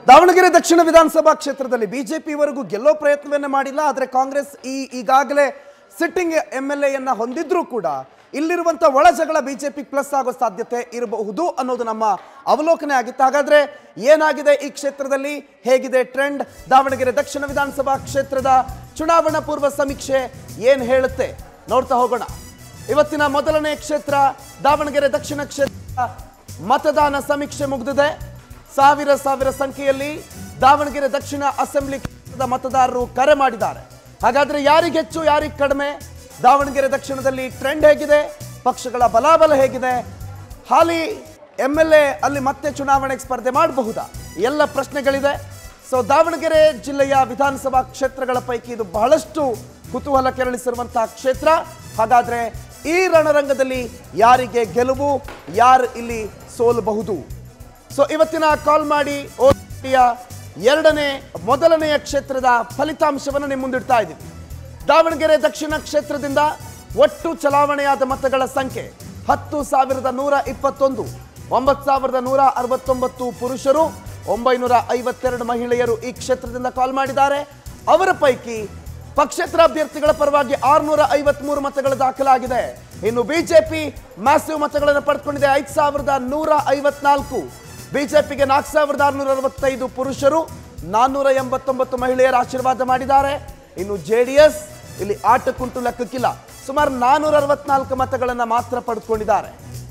ದಾವಣಗೆರೆ ದಕ್ಷಿಣ ವಿಧಾನಸಭಾ ಕ್ಷೇತ್ರದಲ್ಲಿ ಬಿಜೆಪಿವರೆಗೂ ಗೆಲ್ಲೋ ಪ್ರಯತ್ನವನ್ನೇ ಮಾಡಿಲ್ಲ ಆದರೆ ಕಾಂಗ್ರೆಸ್ ಈ ಈಗಾಗಲೇ ಸಿಟ್ಟಿಂಗ್ ಎಂ ಎಲ್ ಎನ್ನ ಹೊಂದಿದ್ರೂ ಕೂಡ ಇಲ್ಲಿರುವಂತ ಒಳ ಜಗಳ ಬಿಜೆಪಿ ಪ್ಲಸ್ ಆಗೋ ಸಾಧ್ಯತೆ ಇರಬಹುದು ಅನ್ನೋದು ನಮ್ಮ ಅವಲೋಕನೆ ಆಗಿತ್ತು ಹಾಗಾದ್ರೆ ಏನಾಗಿದೆ ಈ ಕ್ಷೇತ್ರದಲ್ಲಿ ಹೇಗಿದೆ ಟ್ರೆಂಡ್ ದಾವಣಗೆರೆ ದಕ್ಷಿಣ ವಿಧಾನಸಭಾ ಕ್ಷೇತ್ರದ ಚುನಾವಣಾ ಪೂರ್ವ ಸಮೀಕ್ಷೆ ಏನ್ ಹೇಳುತ್ತೆ ನೋಡ್ತಾ ಹೋಗೋಣ ಇವತ್ತಿನ ಮೊದಲನೇ ಕ್ಷೇತ್ರ ದಾವಣಗೆರೆ ದಕ್ಷಿಣ ಕ್ಷೇತ್ರ ಮತದಾನ ಸಮೀಕ್ಷೆ ಮುಗಿದಿದೆ ಸಾವಿರ ಸಾವಿರ ಸಂಖ್ಯೆಯಲ್ಲಿ ದಾವಣಗೆರೆ ದಕ್ಷಿಣ ಅಸೆಂಬ್ಲಿ ಕ್ಷೇತ್ರದ ಮತದಾರರು ಕರೆ ಮಾಡಿದ್ದಾರೆ ಹಾಗಾದ್ರೆ ಯಾರಿಗೆ ಹೆಚ್ಚು ಯಾರಿಗೆ ಕಡಿಮೆ ದಾವಣಗೆರೆ ದಕ್ಷಿಣದಲ್ಲಿ ಟ್ರೆಂಡ್ ಹೇಗಿದೆ ಪಕ್ಷಗಳ ಬಲಾಬಲ ಹೇಗಿದೆ ಹಾಲಿ ಎಂ ಎಲ್ ಎ ಅಲ್ಲಿ ಮತ್ತೆ ಚುನಾವಣೆಗೆ ಸ್ಪರ್ಧೆ ಮಾಡಬಹುದಾ ಎಲ್ಲ ಪ್ರಶ್ನೆಗಳಿದೆ ಸೊ ದಾವಣಗೆರೆ ಜಿಲ್ಲೆಯ ವಿಧಾನಸಭಾ ಕ್ಷೇತ್ರಗಳ ಪೈಕಿ ಇದು ಬಹಳಷ್ಟು ಕುತೂಹಲ ಕೆರಳಿಸಿರುವಂತಹ ಕ್ಷೇತ್ರ ಹಾಗಾದ್ರೆ ಈ ರಣರಂಗದಲ್ಲಿ ಯಾರಿಗೆ ಗೆಲುವು ಯಾರು ಇಲ್ಲಿ ಸೋಲಬಹುದು ಸೊ ಇವತ್ತಿನ ಕಾಲ್ ಮಾಡಿ ಓಟಿಯ ಎರಡನೇ ಮೊದಲನೆಯ ಕ್ಷೇತ್ರದ ಫಲಿತಾಂಶವನ್ನು ನಿಮ್ಮ ಮುಂದಿಡ್ತಾ ಇದ್ದೀವಿ ದಾವಣಗೆರೆ ದಕ್ಷಿಣ ಕ್ಷೇತ್ರದಿಂದ ಒಟ್ಟು ಚಲಾವಣೆಯಾದ ಮತಗಳ ಸಂಖ್ಯೆ ಹತ್ತು ಸಾವಿರದ ನೂರ ಇಪ್ಪತ್ತೊಂದು ಒಂಬತ್ತು ಸಾವಿರದ ನೂರ ಅರವತ್ತೊಂಬತ್ತು ಪುರುಷರು ಒಂಬೈನೂರ ಐವತ್ತೆರಡು ಮಹಿಳೆಯರು ಈ ಕ್ಷೇತ್ರದಿಂದ ಕಾಲ್ ಮಾಡಿದ್ದಾರೆ ಅವರ ಪೈಕಿ ಪಕ್ಷೇತರ ಅಭ್ಯರ್ಥಿಗಳ ಪರವಾಗಿ ಆರುನೂರ ಐವತ್ಮೂರು ಮತಗಳು ದಾಖಲಾಗಿದೆ ಇನ್ನು ಬಿಜೆಪಿ ಮ್ಯಾಸಿವ್ ಮತಗಳನ್ನು ಪಡೆದುಕೊಂಡಿದೆ ಐದು ಸಾವಿರದ ನೂರ ಐವತ್ನಾಲ್ಕು ಬಿಜೆಪಿಗೆ ನಾಲ್ಕು ಸಾವಿರದ ಆರುನೂರ ಅರವತ್ತೈದು ಪುರುಷರು ನಾನ್ನೂರ ಎಂಬತ್ತೊಂಬತ್ತು ಮಹಿಳೆಯರ ಆಶೀರ್ವಾದ ಮಾಡಿದ್ದಾರೆ ಇನ್ನು ಜೆ ಡಿ ಎಸ್ ಇಲ್ಲಿ ಆಟಕ್ಕುಂಟು ಲೆಕ್ಕಕ್ಕಿಲ್ಲ ಸುಮಾರು ನಾನ್ನೂರ ಅರವತ್ನಾಲ್ಕು ಮತಗಳನ್ನು ಮಾತ್ರ ಪಡೆದುಕೊಂಡಿದ್ದಾರೆ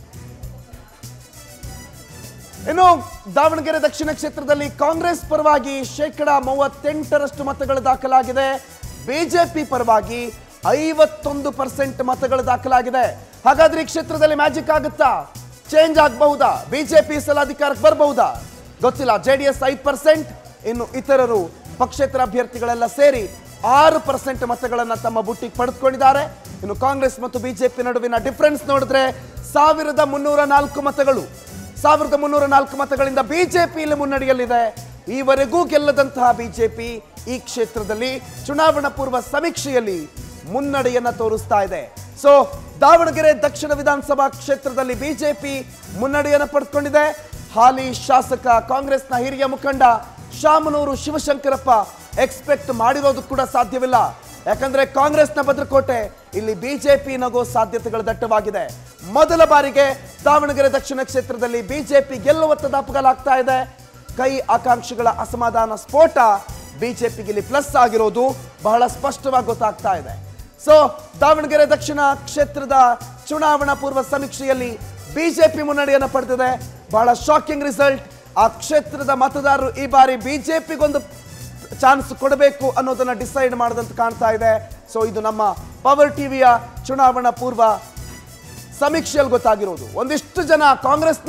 ಇನ್ನು ದಾವಣಗೆರೆ ದಕ್ಷಿಣ ಕ್ಷೇತ್ರದಲ್ಲಿ ಕಾಂಗ್ರೆಸ್ ಪರವಾಗಿ ಶೇಕಡ ಮೂವತ್ತೆಂಟರಷ್ಟು ಮತಗಳು ದಾಖಲಾಗಿದೆ ಬಿಜೆಪಿ ಪರವಾಗಿ ಐವತ್ತೊಂದು ಪರ್ಸೆಂಟ್ ಮತಗಳು ದಾಖಲಾಗಿದೆ ಹಾಗಾದ್ರೆ ಈ ಕ್ಷೇತ್ರದಲ್ಲಿ ಮ್ಯಾಜಿಕ್ ಆಗುತ್ತಾ ಚೇಂಜ್ ಆಗಬಹುದಾ ಬಿಜೆಪಿ ಸಲ ಅಧಿಕಾರಕ್ಕೆ ಬರಬಹುದಾ ಗೊತ್ತಿಲ್ಲ ಜೆ ಡಿ ಎಸ್ ಐದು ಪರ್ಸೆಂಟ್ ಇನ್ನು ಇತರರು ಪಕ್ಷೇತರ ಅಭ್ಯರ್ಥಿಗಳೆಲ್ಲ ಸೇರಿ ಆರು ಪರ್ಸೆಂಟ್ ಮತಗಳನ್ನ ತಮ್ಮ ಬುಟ್ಟಿಗೆ ಪಡೆದುಕೊಂಡಿದ್ದಾರೆ ಇನ್ನು ಕಾಂಗ್ರೆಸ್ ಮತ್ತು ಬಿಜೆಪಿ ನಡುವಿನ ಡಿಫರೆನ್ಸ್ ನೋಡಿದ್ರೆ ಸಾವಿರದ ಮುನ್ನೂರ ನಾಲ್ಕು ಮತಗಳು ಸಾವಿರದ ಮುನ್ನೂರ ನಾಲ್ಕು ಮತಗಳಿಂದ ಬಿಜೆಪಿ ಇಲ್ಲಿ ಮುನ್ನಡೆಯಲ್ಲಿದೆ ಈವರೆಗೂ ಗೆಲ್ಲದಂತಹ ಬಿಜೆಪಿ ಈ ಕ್ಷೇತ್ರದಲ್ಲಿ ಚುನಾವಣಾ ಪೂರ್ವ ಸಮೀಕ್ಷೆಯಲ್ಲಿ ಮುನ್ನಡೆಯನ್ನ ತೋರಿಸ್ತಾ ಇದೆ ಸೊ ದಾವಣಗೆರೆ ದಕ್ಷಿಣ ವಿಧಾನಸಭಾ ಕ್ಷೇತ್ರದಲ್ಲಿ ಬಿಜೆಪಿ ಮುನ್ನಡೆಯನ್ನು ಪಡೆದುಕೊಂಡಿದೆ ಹಾಲಿ ಶಾಸಕ ಕಾಂಗ್ರೆಸ್ನ ಹಿರಿಯ ಮುಖಂಡ ಶಾಮನೂರು ಶಿವಶಂಕರಪ್ಪ ಎಕ್ಸ್ಪೆಕ್ಟ್ ಮಾಡಿರೋದು ಕೂಡ ಸಾಧ್ಯವಿಲ್ಲ ಯಾಕಂದ್ರೆ ಕಾಂಗ್ರೆಸ್ನ ಭದ್ರಕೋಟೆ ಇಲ್ಲಿ ಬಿಜೆಪಿ ನಗೋ ಸಾಧ್ಯತೆಗಳು ದಟ್ಟವಾಗಿದೆ ಮೊದಲ ಬಾರಿಗೆ ದಾವಣಗೆರೆ ದಕ್ಷಿಣ ಕ್ಷೇತ್ರದಲ್ಲಿ ಬಿಜೆಪಿ ಗೆಲ್ಲುವತ್ತ ದಾಪುಗಾಲಾಗ್ತಾ ಇದೆ ಕೈ ಆಕಾಂಕ್ಷಿಗಳ ಅಸಮಾಧಾನ ಸ್ಫೋಟ ಬಿಜೆಪಿಗೆ ಇಲ್ಲಿ ಪ್ಲಸ್ ಆಗಿರೋದು ಬಹಳ ಸ್ಪಷ್ಟವಾಗಿ ಗೊತ್ತಾಗ್ತಾ ಇದೆ ಸೊ ದಾವಣಗೆರೆ ದಕ್ಷಿಣ ಕ್ಷೇತ್ರದ ಚುನಾವಣಾ ಪೂರ್ವ ಸಮೀಕ್ಷೆಯಲ್ಲಿ ಬಿಜೆಪಿ ಮುನ್ನಡೆಯನ್ನು ಪಡೆದಿದೆ ಬಹಳ ಶಾಕಿಂಗ್ ರಿಸಲ್ಟ್ ಆ ಕ್ಷೇತ್ರದ ಮತದಾರರು ಈ ಬಾರಿ ಬಿಜೆಪಿಗೊಂದು ಚಾನ್ಸ್ ಕೊಡಬೇಕು ಅನ್ನೋದನ್ನ ಡಿಸೈಡ್ ಮಾಡದಂತ ಕಾಣ್ತಾ ಇದೆ ಸೊ ಇದು ನಮ್ಮ ಪವರ್ ಟಿವಿಯ ಚುನಾವಣಾ ಪೂರ್ವ ಸಮೀಕ್ಷೆಯಲ್ಲಿ ಗೊತ್ತಾಗಿರೋದು ಒಂದಿಷ್ಟು ಜನ ಕಾಂಗ್ರೆಸ್ನ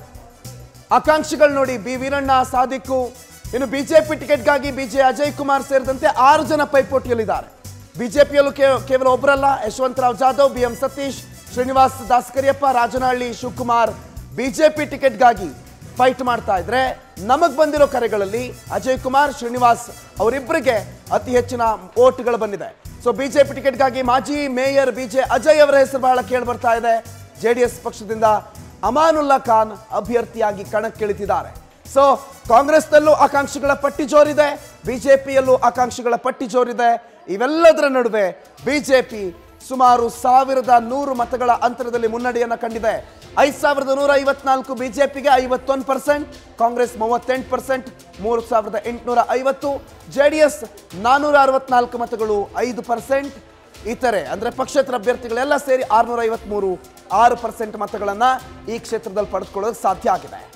ಆಕಾಂಕ್ಷಿಗಳು ನೋಡಿ ಬಿ ವೀರಣ್ಣ ಸಾದಿಕ್ಕು ಇನ್ನು ಬಿಜೆಪಿ ಟಿಕೆಟ್ಗಾಗಿ ಬಿಜೆ ಅಜಯ್ ಕುಮಾರ್ ಸೇರಿದಂತೆ ಆರು ಜನ ಪೈಪೋಟಿಯಲ್ಲಿದ್ದಾರೆ ಬಿಜೆಪಿಯಲ್ಲೂ ಕೇವಲ ಒಬ್ಬರಲ್ಲ Yashwantrao Jadhav B M Satish Srinivas Daskariyappa Rajanahalli Shivakumar BJP ಟಿಕೆಟ್ಗಾಗಿ ಫೈಟ್ ಮಾಡ್ತಾ ಇದ್ರೆ ನಮಗ್ ಬಂದಿರೋ ಕರೆಗಳಲ್ಲಿ ಅಜಯ್ ಕುಮಾರ್ ಶ್ರೀನಿವಾಸ್ ಅವರಿಬ್ಬರಿಗೆ ಅತಿ ಹೆಚ್ಚಿನ ಓಟ್ಗಳು ಬಂದಿದೆ ಸೊ ಬಿಜೆಪಿ ಟಿಕೆಟ್ಗಾಗಿ ಮಾಜಿ ಮೇಯರ್ ಬಿಜೆ ಅಜಯ್ ಅವರ ಹೆಸರು ಬಹಳ ಕೇಳಿ ಬರ್ತಾ ಇದೆ ಜೆಡಿಎಸ್ ಪಕ್ಷದಿಂದ ಅಮಾನುಲ್ಲಾ ಖಾನ್ ಅಭ್ಯರ್ಥಿಯಾಗಿ ಕಣಕ್ಕಿಳಿತಿದ್ದಾರೆ ಸೊ ಕಾಂಗ್ರೆಸ್ನಲ್ಲೂ ಆಕಾಂಕ್ಷಿಗಳ ಪಟ್ಟಿ ಜೋರಿದೆ ಬಿಜೆಪಿಯಲ್ಲೂ ಆಕಾಂಕ್ಷಿಗಳ ಪಟ್ಟಿ ಜೋರಿದೆ ಇವೆಲ್ಲದರ ನಡುವೆ ಬಿಜೆಪಿ ಸುಮಾರು ಸಾವಿರದ ನೂರು ಮತಗಳ ಅಂತರದಲ್ಲಿ ಮುನ್ನಡೆಯನ್ನ ಕಂಡಿದೆ ಐದು ಸಾವಿರದ ನೂರ ಐವತ್ನಾಲ್ಕು ಬಿಜೆಪಿಗೆ ಐವತ್ತೊಂದು ಪರ್ಸೆಂಟ್ ಕಾಂಗ್ರೆಸ್ ಮೂವತ್ತೆಂಟು ಪರ್ಸೆಂಟ್ ಮೂರು ಸಾವಿರದ ಎಂಟುನೂರ ಐವತ್ತು ಜೆ ಡಿ ಎಸ್ ನಾನ್ನೂರ ಅರವತ್ನಾಲ್ಕು ಮತಗಳು ಐದು ಪರ್ಸೆಂಟ್ ಇತರೆ ಅಂದ್ರೆ ಪಕ್ಷೇತರ ಅಭ್ಯರ್ಥಿಗಳೆಲ್ಲ ಸೇರಿ ಆರ್ನೂರ ಐವತ್ಮೂರು ಆರು ಪರ್ಸೆಂಟ್ ಮತಗಳನ್ನ ಈ ಕ್ಷೇತ್ರದಲ್ಲಿ ಪಡೆದುಕೊಳ್ಳೋಕೆ ಸಾಧ್ಯ ಆಗಿದೆ